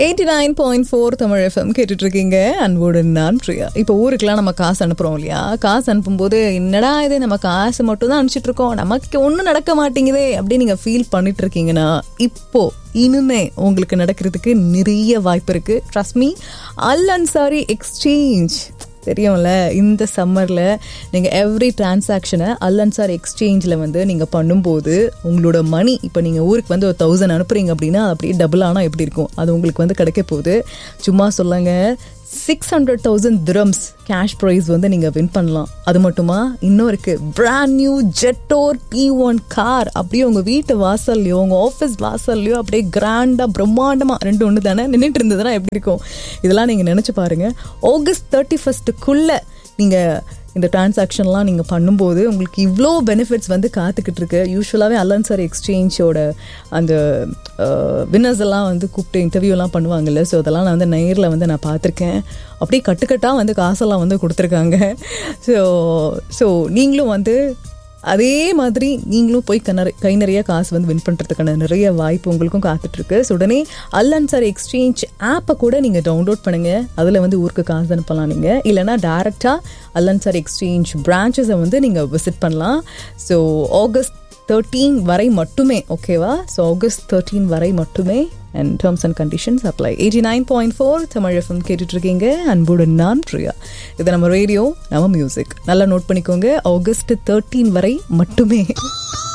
eighty nine point four Tamil FM கேட்டுட்டு இருக்கீங்க அன்போடு நான் பிரியா இப்போ ஊருக்குலாம் நம்ம காசு அனுப்புறோம் இல்லையா காசு அனுப்பும்போது என்னடா இது நம்ம காசு மட்டும் தான் அனுப்பிச்சிட்டு இருக்கோம் நமக்கு ஒன்றும் நடக்க மாட்டேங்குதே அப்படின்னு நீங்கள் ஃபீல் பண்ணிட்டு இருக்கீங்கன்னா இப்போ இனிமே உங்களுக்கு நடக்கிறதுக்கு நிறைய வாய்ப்பு இருக்கு trust me Al Ansari exchange தெரியும்ல இந்த சம்மரில் நீங்கள் எவ்ரி டிரான்சாக்ஷனை அல்லன்சார் எக்ஸ்சேஞ்சில் வந்து நீங்கள் பண்ணும்போது உங்களோட மணி இப்போ நீங்கள் ஊருக்கு வந்து ஒரு தௌசண்ட் அனுப்புறீங்க அப்படின்னா அது அப்படியே டபுள் ஆனால் எப்படி இருக்கும் அது உங்களுக்கு வந்து கிடைக்க போகுது சும்மா சொல்லுங்க six hundred thousand dirhams cash prize வந்து நீங்கள் வின் பண்ணலாம் அது மட்டுமா இன்னும் இருக்கு brand new Jetour P one car அப்படியே உங்கள் வீட்டு வாசல்லையோ உங்கள் ஆஃபீஸ் வாசல்லையோ அப்படியே கிராண்டாக பிரம்மாண்டமாக ரெண்டு ஒன்று தானே நின்றுட்டு இருந்ததுன்னா எப்படி இருக்கும் இதெல்லாம் நீங்கள் நினச்சி பாருங்கள் ஆகஸ்ட் தேர்ட்டி ஃபஸ்ட்டுக்குள்ளே நீங்கள் இந்த டிரான்சாக்ஷன்லாம் நீங்கள் பண்ணும்போது உங்களுக்கு இவ்வளோ பெனிஃபிட்ஸ் வந்து காத்துக்கிட்டு இருக்கு யூஸ்வலாகவே அல்லன் சார் எக்ஸ்சேஞ்சோட அந்த வின்னர்ஸ் எல்லாம் வந்து கூப்பிட்டு இன்டர்வியூலாம் பண்ணுவாங்கல்ல ஸோ அதெல்லாம் நான் வந்து நேரில் வந்து நான் பார்த்துருக்கேன் அப்படியே கட்டுக்கட்டாக வந்து காசெல்லாம் வந்து கொடுத்துருக்காங்க ஸோ ஸோ நீங்களும் வந்து அதே மாதிரி நீங்களும் போய் கண்ண கை நிறைய காசு வந்து வின் பண்ணுறதுக்கான நிறைய வாய்ப்பு உங்களுக்கும் காத்துட்ருக்கு ஸோ உடனே அல்லன்சார் எக்ஸ்சேஞ்ச் ஆப்பை கூட நீங்கள் டவுன்லோட் பண்ணுங்கள் அதில் வந்து ஊருக்கு காசு அனுப்பலாம் நீங்கள் இல்லைனா டேரெக்டாக அல்லன்சார் எக்ஸ்சேஞ்ச் பிரான்ச்சஸை வந்து நீங்கள் விசிட் பண்ணலாம் ஸோ ஆகஸ்ட் தேர்ட்டீன் வரை மட்டுமே ஓகேவா ஸோ ஆகஸ்ட் தேர்ட்டீன் வரை மட்டுமே and terms and conditions apply eighty nine point four Tamil FM கேட்டுட்ருக்கீங்க அன்புடன் நான் பிரியா இது நம்ம ரேடியோ நம்ம மியூசிக் நல்லா நோட் பண்ணிக்கோங்க ஆகஸ்ட் தேர்ட்டீன் வரை மட்டுமே